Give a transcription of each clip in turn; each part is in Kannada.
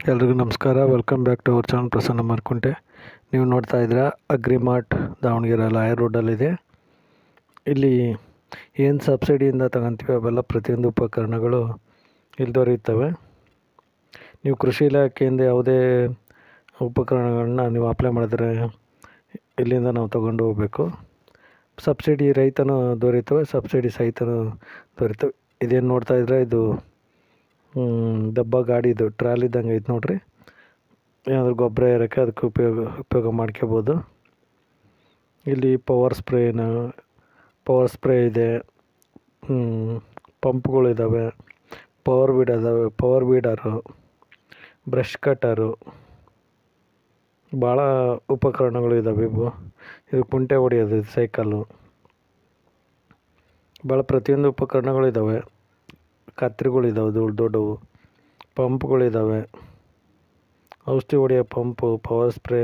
ಎಲ್ರಿಗೂ ನಮಸ್ಕಾರ welcome back to our channel Prasanna Markunte ನೀವು ನೋಡ್ತಾ ಇದ್ದೀರಾ ಅಗ್ರಿಮಾರ್ಟ್ ದಾವಣಗೆರೆ ಲಾಯರ್ ರೋಡಲ್ಲಿದೆ ಇಲ್ಲಿ ಏನು ಸಬ್ಸಿಡಿಯಿಂದ ತಗೊಂತೀವಿ ಅವೆಲ್ಲ ಪ್ರತಿಯೊಂದು ಉಪಕರಣಗಳು ಇಲ್ಲಿ ದೊರೆಯುತ್ತವೆ ನೀವು ಕೃಷಿ ಇಲಾಖೆಯಿಂದ ಯಾವುದೇ ಉಪಕರಣಗಳನ್ನ ನೀವು ಅಪ್ಲೈ ಮಾಡಿದ್ರೆ ಇಲ್ಲಿಂದ ನಾವು ತಗೊಂಡು ಹೋಗಬೇಕು ಸಬ್ಸಿಡಿ ರಹಿತನೂ ದೊರೆಯುತ್ತವೆ ಸಬ್ಸಿಡಿ ಸಹಿತನೂ ದೊರೆಯುತ್ತವೆ ಇದೇನು ನೋಡ್ತಾ ಇದ್ರೆ ಇದು ಹ್ಮ್, ದಬ್ಬ ಗಾಡಿದು ಟ್ರಾಲಿ ಇದ್ದಂಗೆ ಐತೆ ನೋಡ್ರಿ ಏನಾದರೂ ಗೊಬ್ಬರ ಏರೋಕ್ಕೆ ಅದಕ್ಕೆ ಉಪಯೋಗ ಉಪಯೋಗ ಮಾಡ್ಕೋಬೋದು ಇಲ್ಲಿ ಪವರ್ ಸ್ಪ್ರೇನ ಪವರ್ ಸ್ಪ್ರೇ ಇದೆ ಪಂಪ್ಗಳಿದ್ದಾವೆ ಪವರ್ ಬೀಡ್ ಅದಾವೆ ಪವರ್ ಬೀಡರು ಬ್ರಷ್ ಕಟ್ಟರು ಭಾಳ ಉಪಕರಣಗಳು ಇದ್ದಾವೆ ಇವು ಇದು ಕುಂಟೆ ಹೊಡೆಯೋದು ಇದು ಸೈಕಲ್ಲು ಭಾಳ ಪ್ರತಿಯೊಂದು ಉಪಕರಣಗಳು ಇದ್ದಾವೆ ಕತ್ರಿಗಳಿದ್ದಾವೆ ದೊಡ್ಡ ದೊಡ್ಡವು ಪಂಪ್ಗಳಿದ್ದಾವೆ ಔಷಧಿ ಹೊಡೆಯೋ ಪಂಪು ಪವರ್ ಸ್ಪ್ರೇ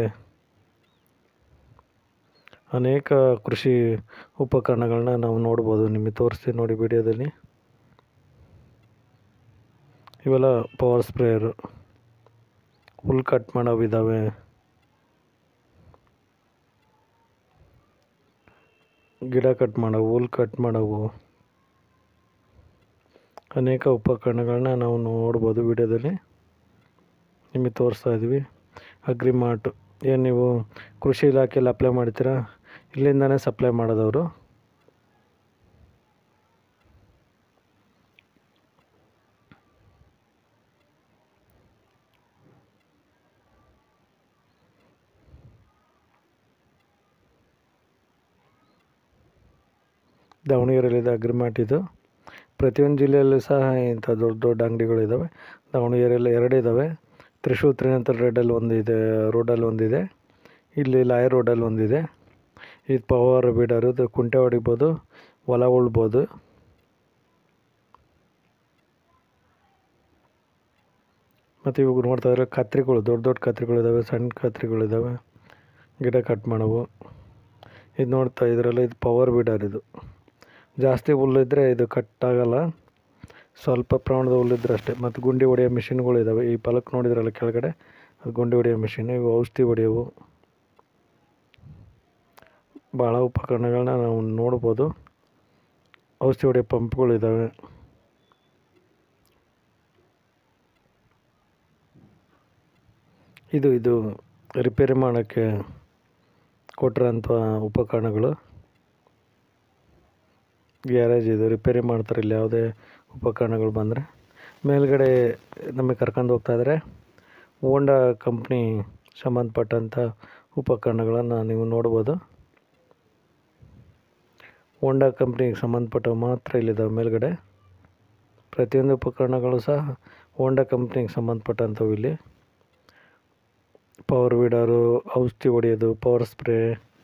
ಅನೇಕ ಕೃಷಿ ಉಪಕರಣಗಳನ್ನ ನಾವು ನೋಡ್ಬೋದು ನಿಮಗೆ ತೋರಿಸ್ತೀನಿ ನೋಡಿ ವಿಡಿಯೋದಲ್ಲಿ ಇವೆಲ್ಲ ಪವರ್ ಸ್ಪ್ರೇಯರು ಹುಲ್ ಕಟ್ ಮಾಡೋವು ಇದ್ದಾವೆ ಗಿಡ ಕಟ್ ಮಾಡೋವು ಹುಲ್ ಕಟ್ ಮಾಡೋವು ಅನೇಕ ಉಪಕರಣಗಳನ್ನ ನಾವು ನೋಡ್ಬೋದು ವಿಡಿಯೋದಲ್ಲಿ ನಿಮಗೆ ತೋರಿಸ್ತಾ ಇದ್ವಿ ಅಗ್ರಿಮಾರ್ಟ್ ಏನು ನೀವು ಕೃಷಿ ಇಲಾಖೆಯಲ್ಲಿ ಅಪ್ಲೈ ಮಾಡ್ತೀರಾ ಇಲ್ಲಿಂದನೇ ಸಪ್ಲೈ ಮಾಡೋದವರು ದಾವಣಗೆರೆಯಲ್ಲಿದೆ ಅಗ್ರಿಮಾರ್ಟ್ ಇದು ಪ್ರತಿಯೊಂದು ಜಿಲ್ಲೆಯಲ್ಲೂ ಸಹ ಇಂಥ ದೊಡ್ಡ ದೊಡ್ಡ ಅಂಗಡಿಗಳಿದ್ದಾವೆ ದಾವಣಗೆರೆಯಲ್ಲಿ ಎರಡು ಇದ್ದಾವೆ ತ್ರಿಶೂರ್ ತ್ರಿನಂತರ ರೋಡಲ್ಲಿ ಒಂದಿದೆ ರೋಡಲ್ಲಿ ಒಂದಿದೆ ಇಲ್ಲಿ ಲಾಯರ್ ರೋಡಲ್ಲಿ ಒಂದಿದೆ ಇದು ಪವರ್ ಬೀಡರು ಇದು ಕುಂಟೆ ಹೊಡಿಬೋದು ಹೊಲ ಉಳ್ಬೋದು ಮತ್ತು ಇವಾಗ ನೋಡ್ತಾ ಇದ್ರೆ ಕತ್ರಿಗಳು ದೊಡ್ಡ ದೊಡ್ಡ ಕತ್ರಿಗಳಿದ್ದಾವೆ ಸಣ್ಣ ಕತ್ರಿಗಳಿದ್ದಾವೆ ಗಿಡ ಕಟ್ ಮಾಡೋವು ಇದು ನೋಡ್ತಾ ಇದ್ರಲ್ಲ ಇದು ಪವರ್ ಬೀಡರ್ ಇದು ಜಾಸ್ತಿ ಹುಲ್ಲಿದ್ದರೆ ಇದು ಕಟ್ ಆಗಲ್ಲ ಸ್ವಲ್ಪ ಪ್ರಮಾಣದ ಹುಲ್ಲಿದ್ರೆ ಅಷ್ಟೇ ಮತ್ತು ಗುಂಡಿ ಹೊಡೆಯೋ ಮಿಷಿನ್ಗಳು ಇದ್ದಾವೆ ಈ ಫಲಕ್ ನೋಡಿದ್ರಲ್ಲ ಕೆಳಗಡೆ ಅದು ಗುಂಡಿ ಹೊಡೆಯೋ ಮಿಷಿನ್ ಇವು ಔಷಧಿ ಹೊಡೆಯೋವು ಭಾಳ ಉಪಕರಣಗಳನ್ನ ನಾವು ನೋಡ್ಬೋದು ಔಷಧಿ ಹೊಡೆಯೋ ಪಂಪ್ಗಳು ಇದ್ದಾವೆ ಇದು ಇದು ರಿಪೇರಿ ಮಾಡೋಕ್ಕೆ ಕೊಟ್ಟಿರೋಂಥ ಉಪಕರಣಗಳು ಗ್ಯಾರೇಜ್ ಇದು ರಿಪೇರಿ ಮಾಡ್ತಾರೆ ಇಲ್ಲಿ ಯಾವುದೇ ಉಪಕರಣಗಳು ಬಂದರೆ ಮೇಲ್ಗಡೆ ನಮಗೆ ಕರ್ಕೊಂಡು ಹೋಗ್ತಾ ಇದ್ದಾರೆ ಹೋಂಡಾ ಕಂಪ್ನಿ ಸಂಬಂಧಪಟ್ಟಂಥ ಉಪಕರಣಗಳನ್ನು ನೀವು ನೋಡ್ಬೋದು ಹೋಂಡಾ ಕಂಪ್ನಿಗೆ ಸಂಬಂಧಪಟ್ಟ ಮಾತ್ರ ಇಲ್ಲಿದ್ದಾವೆ ಮೇಲ್ಗಡೆ ಪ್ರತಿಯೊಂದು ಉಪಕರಣಗಳು ಸಹ ಹೋಂಡಾ ಕಂಪ್ನಿಗೆ ಸಂಬಂಧಪಟ್ಟಂಥವು ಇಲ್ಲಿ ಪವರ್ ವೀಡರು ಔಷಧಿ ಹೊಡೆಯೋದು ಪವರ್ ಸ್ಪ್ರೇ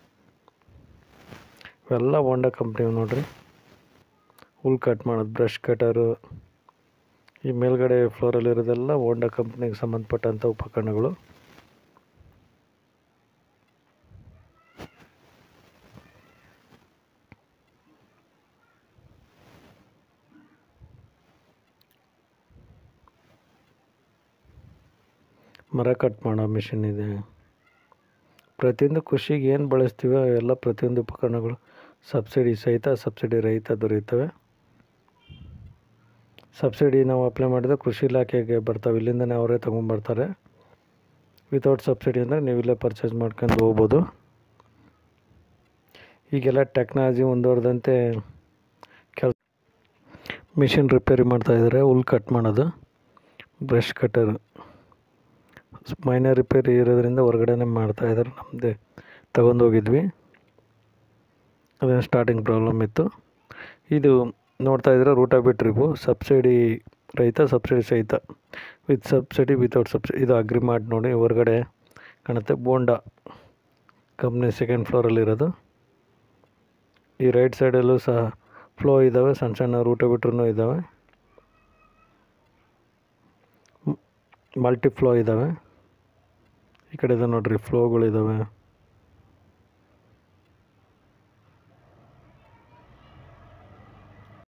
ಇವೆಲ್ಲ ಹೋಂಡಾ ಕಂಪ್ನಿ ನೋಡ್ರಿ ಹುಲ್ ಕಟ್ ಮಾಡೋದು ಬ್ರಷ್ ಕಟರು ಈ ಮೇಲ್ಗಡೆ ಫ್ಲೋರಲ್ಲಿರೋದೆಲ್ಲ ಹೋಂಡಾ ಕಂಪ್ನಿಗೆ ಸಂಬಂಧಪಟ್ಟಂಥ ಉಪಕರಣಗಳು ಮರ ಕಟ್ ಮಾಡೋ ಮಿಷಿನ್ ಇದೆ ಪ್ರತಿಯೊಂದು ಕೃಷಿಗೆ ಏನು ಬಳಸ್ತೀವೋ ಎಲ್ಲ ಪ್ರತಿಯೊಂದು ಉಪಕರಣಗಳು ಸಬ್ಸಿಡಿ ಸಹಿತ ಸಬ್ಸಿಡಿ ರಹಿತ ದೊರೆಯುತ್ತವೆ ಸಬ್ಸಿಡಿ ನಾವು ಅಪ್ಲೈ ಮಾಡಿದ್ರೆ ಕೃಷಿ ಇಲಾಖೆಗೆ ಬರ್ತಾವೆ ಇಲ್ಲಿಂದನೇ ಅವರೇ ತೊಗೊಂಬರ್ತಾರೆ ವಿತೌಟ್ ಸಬ್ಸಿಡಿ ಅಂದರೆ ನೀವು ಇಲ್ಲೇ ಪರ್ಚೇಸ್ ಮಾಡ್ಕೊಂಡು ಹೋಗ್ಬೋದು ಈಗೆಲ್ಲ ಟೆಕ್ನಾಲಜಿ ಮುಂದುವರೆದಂತೆ ಕೆಲ ಮಿಷಿನ್ ರಿಪೇರಿ ಮಾಡ್ತಾಯಿದ್ದಾರೆ ಹುಲ್ ಕಟ್ ಮಾಡೋದು ಬ್ರಷ್ ಕಟ್ಟರ್ ಮೈನರ್ ರಿಪೇರಿ ಇರೋದ್ರಿಂದ ಹೊರಗಡೆನೇ ಮಾಡ್ತಾಯಿದ್ದಾರೆ ನಮ್ಮದೇ ತಗೊಂಡೋಗಿದ್ವಿ ಅದೇ ಸ್ಟಾರ್ಟಿಂಗ್ ಪ್ರಾಬ್ಲಮ್ ಇತ್ತು ಇದು ನೋಡ್ತಾ ಇದ್ರೆ ರೂಟ ಬಿಟ್ರಿವು ಸಬ್ಸಿಡಿ ರಹಿತ ಸಬ್ಸಿಡಿ ಸಹಿತ ವಿತ್ ಸಬ್ಸಿಡಿ ವಿತೌಟ್ ಸಬ್ಸಿಡಿ ಇದು ಅಗ್ರಿಮಾರ್ಟ್ ನೋಡಿ ಹೊರಗಡೆ ಕಾಣುತ್ತೆ ಬೋಂಡಾ ಕಂಪ್ನಿ ಸೆಕೆಂಡ್ ಫ್ಲೋರಲ್ಲಿರೋದು ಈ ರೈಟ್ ಸೈಡಲ್ಲೂ ಸಹ ಫ್ಲೋ ಇದ್ದಾವೆ ಸಣ್ಣ ಸಣ್ಣ ರೂಟ ಬಿಟ್ರೂ ಇದ್ದಾವೆ ಮಲ್ಟಿ ಫ್ಲೋ ಇದ್ದಾವೆ ಈ ಕಡೆ ಇದೆ ನೋಡ್ರಿ ಫ್ಲೋಗಳಿದ್ದಾವೆ